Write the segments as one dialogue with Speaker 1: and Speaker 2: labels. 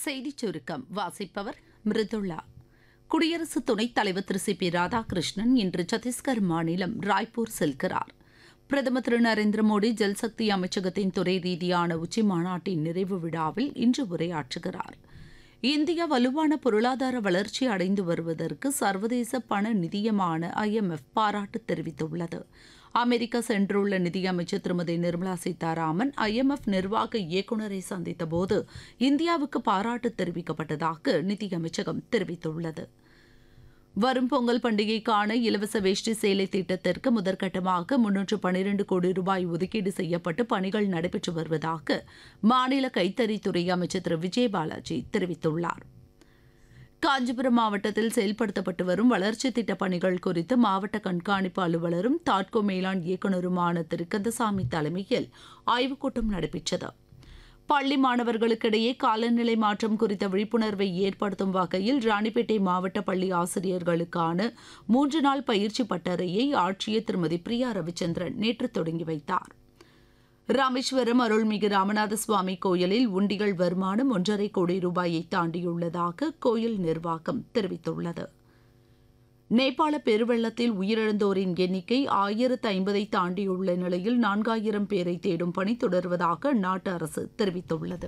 Speaker 1: செய்திச் சுருக்கம் வாசிப்பவர் மிருதுளா குடியரசு துணைத் தலைவர் திரு சி பி ராதாகிருஷ்ணன் இன்று சத்தீஸ்கர் மாநிலம் ராய்ப்பூர் செல்கிறார் பிரதமர் திரு நரேந்திர மோடி ஜல்சக்தி அமைச்சகத்தின் துறை ரீதியான உச்சி மாநாட்டின் நிறைவு விழாவில் இன்று உரையாற்றுகிறார் இந்தியா வலுவான பொருளாதார வளர்ச்சி அடைந்து வருவதற்கு சர்வதேச பண நிதியமான ஐஎம்எஃப் பாராட்டு தெரிவித்துள்ளது அமெரிக்கா சென்றுள்ள நிதியமைச்சர் திருமதி நிர்மலா சீதாராமன் ஐஎம்எஃப் நிர்வாக இயக்குநரை சந்தித்தபோது இந்தியாவுக்கு பாராட்டு தெரிவிக்கப்பட்டதாக நிதியமைச்சகம் தெரிவித்துள்ளது வரும் பொங்கல் பண்டிகைக்கான இலவச வேஷ்டி சேலை திட்டத்திற்கு முதற்கட்டமாக முன்னூற்று பனிரெண்டு கோடி ரூபாய் ஒதுக்கீடு செய்யப்பட்டு பணிகள் நடைபெற்று வருவதாக மாநில கைத்தறித்துறை அமைச்சர் திரு விஜய் பாலாஜி தெரிவித்துள்ளார் காஞ்சிபுரம் மாவட்டத்தில் செயல்படுத்தப்பட்டு வரும் வளர்ச்சி திட்டப் பணிகள் குறித்து மாவட்ட கண்காணிப்பு அலுவலரும் தாட்கோ மேலாண் இயக்குநருமான திரு கந்தசாமி தலைமையில் ஆய்வுக் கூட்டம் நடைபெற்றது பள்ளி மாணவர்களுக்கிடையே காலநிலை மாற்றம் குறித்த விழிப்புணர்வை ஏற்படுத்தும் வகையில் ராணிப்பேட்டை மாவட்ட பள்ளி ஆசிரியர்களுக்கான மூன்று நாள் பயிற்சி பட்டறையை ஆட்சியர் திருமதி பிரியா ரவிச்சந்திரன் நேற்று தொடங்கி வைத்தார் ராமேஸ்வரம் அருள்மிகு ராமநாத சுவாமி கோயிலில் உண்டிகள் வருமானம் ஒன்றரை கோடி ரூபாயை தாண்டியுள்ளதாக கோயில் நிர்வாகம் தெரிவித்துள்ளது நேபாள பெருவெள்ளத்தில் உயிரிழந்தோரின் எண்ணிக்கை ஆயிரத்து ஐம்பதை தாண்டியுள்ள நிலையில் நான்காயிரம் பேரை தேடும் பணி தொடர்வதாக அந்நாட்டு அரசு தெரிவித்துள்ளது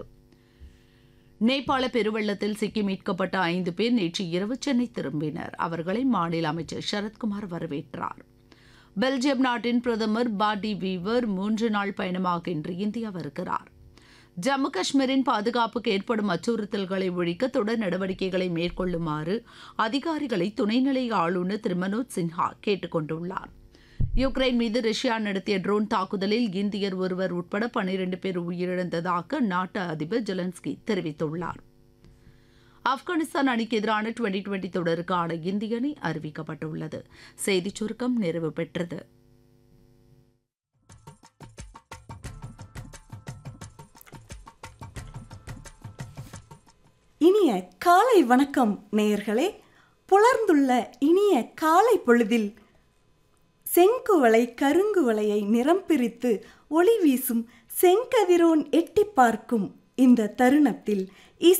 Speaker 1: நேபாள பெருவெள்ளத்தில் சிக்கி மீட்கப்பட்ட ஐந்து பேர் நேற்று இரவு சென்னை திரும்பினர் அவர்களை மாநில அமைச்சர் சரத்குமார் வரவேற்றார் பெல்ஜியம் நாட்டின் பிரதமர் பாடி வீவர் மூன்று நாள் பயணமாக இன்று இந்தியா வருகிறார் ஜம்மு காஷ்மீரின் பாதுகாப்புக்கு ஏற்படும் அச்சுறுத்தல்களை ஒழிக்க தொடர் நடவடிக்கைகளை மேற்கொள்ளுமாறு அதிகாரிகளை துணைநிலை ஆளுநர் திரு மனோஜ் சின்ஹா கேட்டுக் கொண்டுள்ளார் யுக்ரைன் மீது ரஷ்யா நடத்திய ட்ரோன் தாக்குதலில் இந்தியர் ஒருவர் உட்பட பன்னிரண்டு பேர் உயிரிழந்ததாக நாட்டு அதிபர் ஜெலன்ஸ்கி தெரிவித்துள்ளார் ஆப்கானிஸ்தான் அணிக்கு எதிரான டுவெண்டி டுவெண்டி தொடருக்கான இந்திய அணி அறிவிக்கப்பட்டுள்ளது செய்திச் சுருக்கம் நிறைவு பெற்றது
Speaker 2: இனிய காலை வணக்கம் நேயர்களே புலர்ந்துள்ள இனிய காலை பொழுதில் செங்குவளை கருங்குவளையை நிறம் பிரித்து ஒளி வீசும் செங்கதிரோன் எட்டி பார்க்கும் இந்த தருணத்தில்